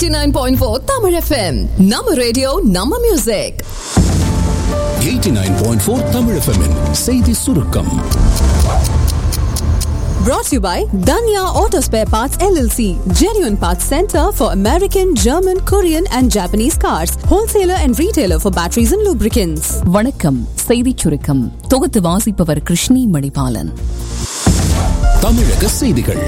89.4 Tamil FM. நம்ம radio நம்ம music 89.4 Tamil FM -இன் செய்தி சுருக்கம் brought to you by Danya Auto Spare Parts LLC, genuine parts center for American, German, Korean and Japanese cars, wholesaler and retailer for batteries and lubricants. வணக்கம் செய்திச் சுருக்கம் தொகுத்து வாசிப்பவர் கிருஷ்ணி மணிபாலன் தமிழக செய்திகள்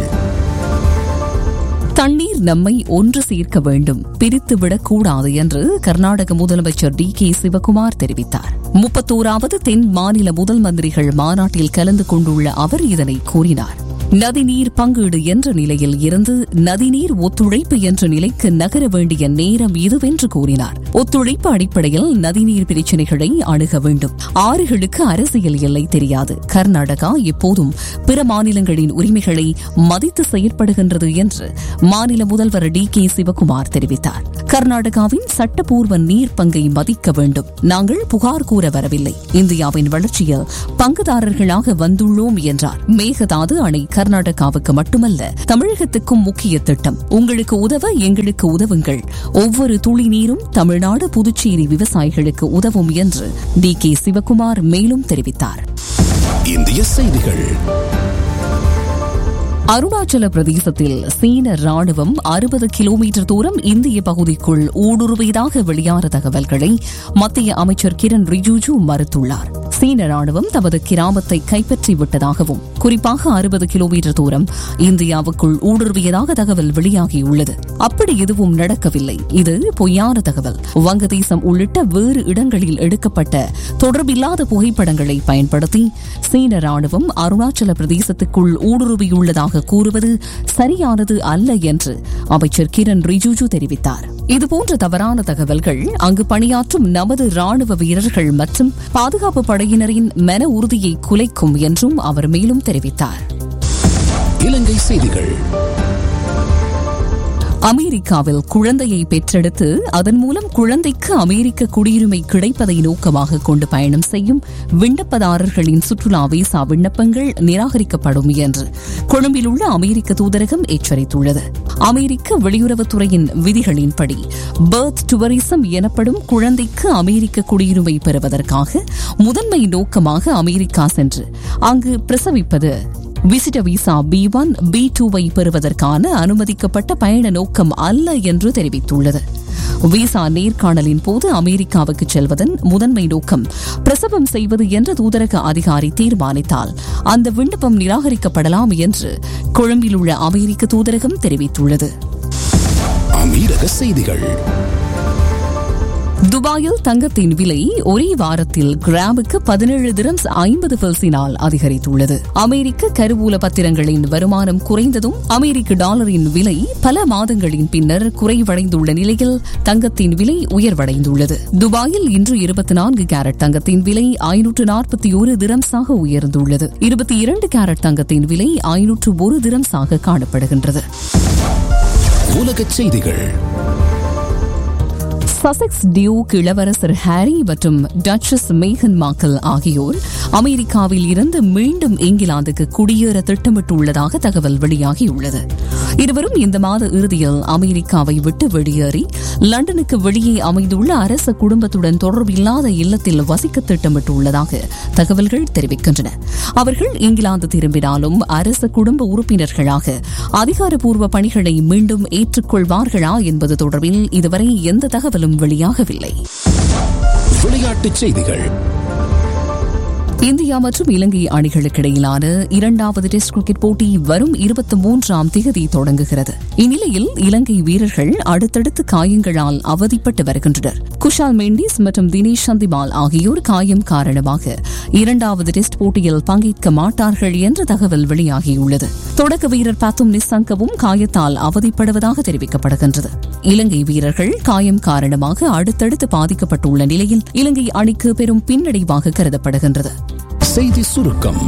தண்ணீர் நம்மை ஒன்று சேர்க்க வேண்டும் பிரித்துவிடக் கூடாது என்று கர்நாடக முதலமைச்சர் டி கே சிவகுமார் தெரிவித்தார் முப்பத்தோராவது தென் மாநில முதல் மந்திரிகள் மாநாட்டில் கலந்து கொண்டுள்ள அவர் இதனை கூறினார் நதிநீர் பங்கீடு என்ற நிலையில் இருந்து நதிநீர் ஒத்துழைப்பு என்ற நிலைக்கு நகர வேண்டிய நேரம் இதுவென்று கூறினார் ஒத்துழைப்பு அடிப்படையில் நதிநீர் பிரச்சினைகளை அணுக வேண்டும் ஆறுகளுக்கு அரசியல் எல்லை தெரியாது கர்நாடகா எப்போதும் பிற மாநிலங்களின் உரிமைகளை மதித்து செயற்படுகின்றது என்று மாநில முதல்வர் டி கே சிவகுமார் தெரிவித்தார் கர்நாடகாவின் சட்டப்பூர்வ நீர் பங்கை மதிக்க வேண்டும் நாங்கள் புகார் கூற வரவில்லை இந்தியாவின் வளர்ச்சியில் பங்குதாரர்களாக வந்துள்ளோம் என்றார் மேகதாது அணை கர்நாடகாவுக்கு மட்டுமல்ல தமிழகத்துக்கும் முக்கிய திட்டம் உங்களுக்கு உதவ எங்களுக்கு உதவுங்கள் ஒவ்வொரு துளி நீரும் தமிழ்நாடு புதுச்சேரி விவசாயிகளுக்கு உதவும் என்று டி கே சிவகுமார் மேலும் தெரிவித்தார் இந்திய செய்திகள் அருணாச்சல பிரதேசத்தில் சீன ராணுவம் அறுபது கிலோமீட்டர் தூரம் இந்திய பகுதிக்குள் ஊடுருவியதாக வெளியான தகவல்களை மத்திய அமைச்சர் கிரண் ரிஜிஜு மறுத்துள்ளார் சீன ராணுவம் தமது கிராமத்தை கைப்பற்றி விட்டதாகவும் குறிப்பாக அறுபது கிலோமீட்டர் தூரம் இந்தியாவுக்குள் ஊடுருவியதாக தகவல் வெளியாகியுள்ளது அப்படி எதுவும் நடக்கவில்லை இது பொய்யான தகவல் வங்கதேசம் உள்ளிட்ட வேறு இடங்களில் எடுக்கப்பட்ட தொடர்பில்லாத புகைப்படங்களை பயன்படுத்தி சீன ராணுவம் அருணாச்சல பிரதேசத்துக்குள் ஊடுருவியுள்ளதாக கூறுவது சரியானது அல்ல என்று அமைச்சர் கிரண் ரிஜிஜு தெரிவித்தார் இதுபோன்ற தவறான தகவல்கள் அங்கு பணியாற்றும் நமது ராணுவ வீரர்கள் மற்றும் பாதுகாப்பு படையினரின் மன உறுதியை குலைக்கும் என்றும் அவர் மேலும் தெரிவித்தார் இலங்கை செய்திகள் அமெரிக்காவில் குழந்தையை பெற்றெடுத்து அதன் மூலம் குழந்தைக்கு அமெரிக்க குடியுரிமை கிடைப்பதை நோக்கமாக கொண்டு பயணம் செய்யும் விண்ணப்பதாரர்களின் சுற்றுலா விசா விண்ணப்பங்கள் நிராகரிக்கப்படும் என்று கொழும்பில் உள்ள அமெரிக்க தூதரகம் எச்சரித்துள்ளது அமெரிக்க வெளியுறவுத்துறையின் விதிகளின்படி பர்த் டுவரிசம் எனப்படும் குழந்தைக்கு அமெரிக்க குடியுரிமை பெறுவதற்காக முதன்மை நோக்கமாக அமெரிக்கா சென்று அங்கு பிரசவிப்பது விசிட்ட விசா பி ஒன் பி டூவை பெறுவதற்கான அனுமதிக்கப்பட்ட பயண நோக்கம் அல்ல என்று தெரிவித்துள்ளது விசா நேர்காணலின் போது அமெரிக்காவுக்கு செல்வதன் முதன்மை நோக்கம் பிரசவம் செய்வது என்ற தூதரக அதிகாரி தீர்மானித்தால் அந்த விண்ணப்பம் நிராகரிக்கப்படலாம் என்று கொழும்பில் உள்ள அமெரிக்க தூதரகம் தெரிவித்துள்ளது அமீரக செய்திகள் துபாயில் தங்கத்தின் விலை ஒரே வாரத்தில் கிராமுக்கு பதினேழு திரம்ஸ் ஐம்பது பெல்சினால் அதிகரித்துள்ளது அமெரிக்க கருவூல பத்திரங்களின் வருமானம் குறைந்ததும் அமெரிக்க டாலரின் விலை பல மாதங்களின் பின்னர் குறைவடைந்துள்ள நிலையில் தங்கத்தின் விலை உயர்வடைந்துள்ளது துபாயில் இன்று இருபத்தி நான்கு கேரட் தங்கத்தின் விலை ஐநூற்று நாற்பத்தி ஒரு திரம்ஸாக உயர்ந்துள்ளது இருபத்தி இரண்டு கேரட் தங்கத்தின் விலை ஐநூற்று ஒரு திரம்ஸாக காணப்படுகின்றது உலகச் செய்திகள் சசெக்ஸ் டியூக் இளவரசர் ஹாரி மற்றும் டச்சஸ் மேகன் மாக்கல் ஆகியோர் அமெரிக்காவில் இருந்து மீண்டும் இங்கிலாந்துக்கு குடியேற திட்டமிட்டுள்ளதாக தகவல் வெளியாகியுள்ளது இருவரும் இந்த மாத இறுதியில் அமெரிக்காவை விட்டு வெளியேறி லண்டனுக்கு வெளியே அமைந்துள்ள அரச குடும்பத்துடன் தொடர்பில்லாத இல்லத்தில் வசிக்க திட்டமிட்டுள்ளதாக தகவல்கள் தெரிவிக்கின்றன அவர்கள் இங்கிலாந்து திரும்பினாலும் அரச குடும்ப உறுப்பினர்களாக அதிகாரப்பூர்வ பணிகளை மீண்டும் ஏற்றுக்கொள்வார்களா என்பது தொடர்பில் இதுவரை எந்த தகவலும் வெளியாகவில்லை விளையாட்டுச் செய்திகள் இந்தியா மற்றும் இலங்கை அணிகளுக்கு இடையிலான இரண்டாவது டெஸ்ட் கிரிக்கெட் போட்டி வரும் இருபத்தி மூன்றாம் தேதி தொடங்குகிறது இந்நிலையில் இலங்கை வீரர்கள் அடுத்தடுத்து காயங்களால் அவதிப்பட்டு வருகின்றனர் குஷால் மெண்டிஸ் மற்றும் தினேஷ் சந்திமால் ஆகியோர் காயம் காரணமாக இரண்டாவது டெஸ்ட் போட்டியில் பங்கேற்க மாட்டார்கள் என்ற தகவல் வெளியாகியுள்ளது தொடக்க வீரர் பாத்தும் நிசங்கவும் காயத்தால் அவதிப்படுவதாக தெரிவிக்கப்படுகின்றது இலங்கை வீரர்கள் காயம் காரணமாக அடுத்தடுத்து பாதிக்கப்பட்டுள்ள நிலையில் இலங்கை அணிக்கு பெரும் பின்னடைவாக கருதப்படுகின்றது செய்தி சுருக்கம்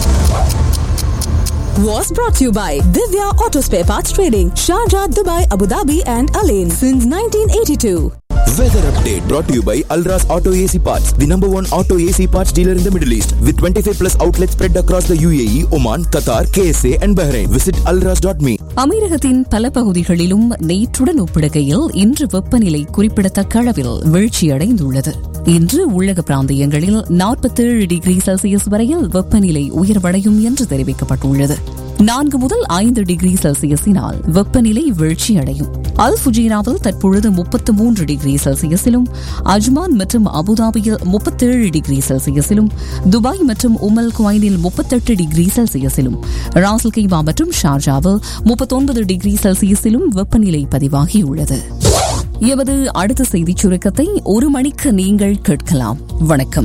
Was brought to you by Divya Auto Spare Parts Trading, Sharjah, Dubai, Abu Dhabi, and Alain since 1982. Weather update brought to you by Alras Auto AC Parts, the number one auto AC parts dealer in the Middle East, with 25 plus outlets spread across the UAE, Oman, Qatar, KSA, and Bahrain. Visit alras.me. அமீரகத்தின் பல பகுதிகளிலும் நேற்றுடன் ஒப்பிடுகையில் இன்று வெப்பநிலை குறிப்பிடத்தக்க அளவில் வீழ்ச்சியடைந்துள்ளது இன்று உள்ளக பிராந்தியங்களில் நாற்பத்தேழு டிகிரி செல்சியஸ் வரையில் வெப்பநிலை உயர்வடையும் என்று தெரிவிக்கப்பட்டுள்ளது நான்கு முதல் ஐந்து டிகிரி செல்சியஸினால் வெப்பநிலை வீழ்ச்சியடையும் அல் ஃபுஜீராவில் தற்பொழுது முப்பத்து மூன்று டிகிரி செல்சியஸிலும் அஜ்மான் மற்றும் அபுதாபியில் முப்பத்தேழு டிகிரி செல்சியஸிலும் துபாய் மற்றும் உமல் குவைனில் முப்பத்தெட்டு டிகிரி செல்சியஸிலும் ராசல் கைமா மற்றும் ஷார்ஜாவில் முப்பத்தொன்பது டிகிரி செல்சியஸிலும் வெப்பநிலை பதிவாகியுள்ளது எமது அடுத்த செய்திச் சுருக்கத்தை ஒரு மணிக்கு நீங்கள் கேட்கலாம் வணக்கம்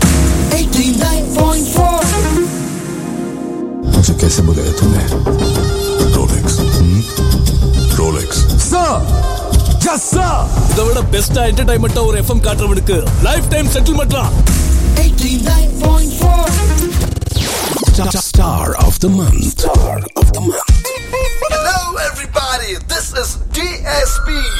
मुझे कैसे बुलाया तूने रोलेक्स रोलेक्स இதை விட பெஸ்டா என்டர்டைன்மெண்டா ஒரு எஃப்எம் காட்டுறவனுக்கு லைஃப் டைம் செட்டில்மெண்ட்லாம் Star of the month. Star of the month. Hello, everybody. This is DSP.